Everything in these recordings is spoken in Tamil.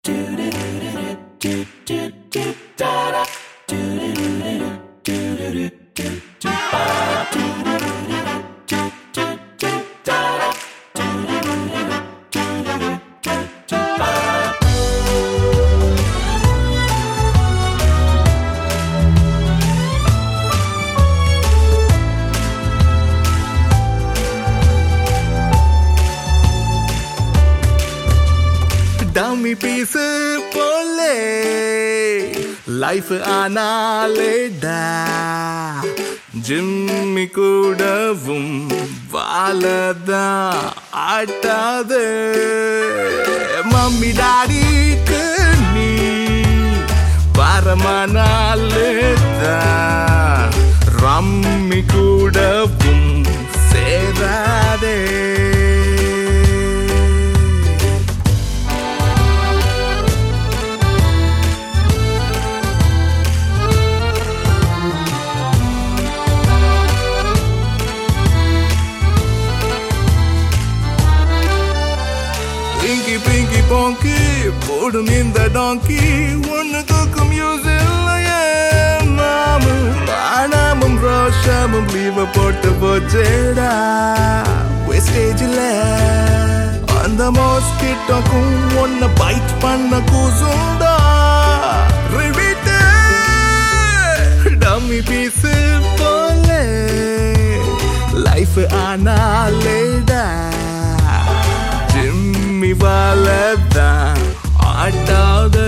டம்மி பீஸு போலே லைஃப் ஆனாலேடா ஜிம்மி கூடவும் வாழதா ஆட்டாது மம்மி டாடிக்கு நீ வரமானாலேதா ரம்மி கூடவும் சேராதே இங்கி பிங்கி போங்கி போடும் இந்த டாங்கி ஒண்ணு தூக்கும் யூஸ் இல்லையே மாமு ஆனாமும் ரோஷமும் லீவ போட்டு போச்சேடா வெஸ்டேஜில் அந்த மோஸ்கிட்டோக்கும் ஒன்ன பைட் பண்ண கூசுண்டா ரிவிட்டு டம்மி பீஸு போல லைஃப் ஆனாலேடா ஜிம்மி வாழதான் ஆட்டாதே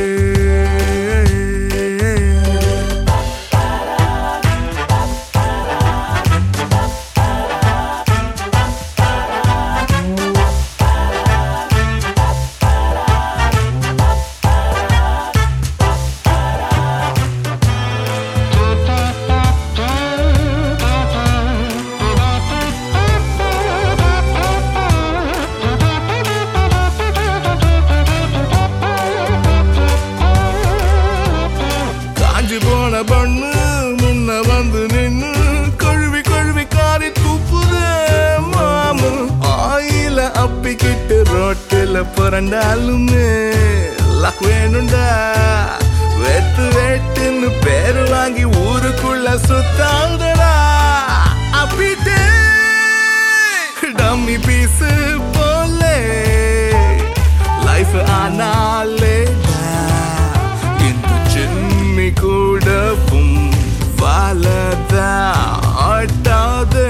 காஞ்சி போன பண்ணு முன்ன வந்து நின்னு கழுவி கழுவி காரி துப்புதே மாமு ஆயில அப்பிக்கிட்டு ரோட்டில புரண்டாலுமே லக் வேணுண்டா வெட்டு வெட்டுன்னு பேரு வாங்கி ஊருக்குள்ள சுத்தாதடா அப்பிட்டே டம்மி பீஸு போலே லைஃப் ஆனாலே இந்த ஜிம்மி கூடவும் வாழதா ஆட்டாது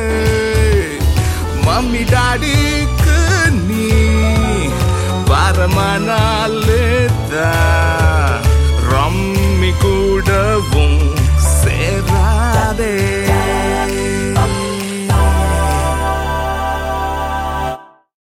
மம்மி டாடிக்கு நீ வரமானால்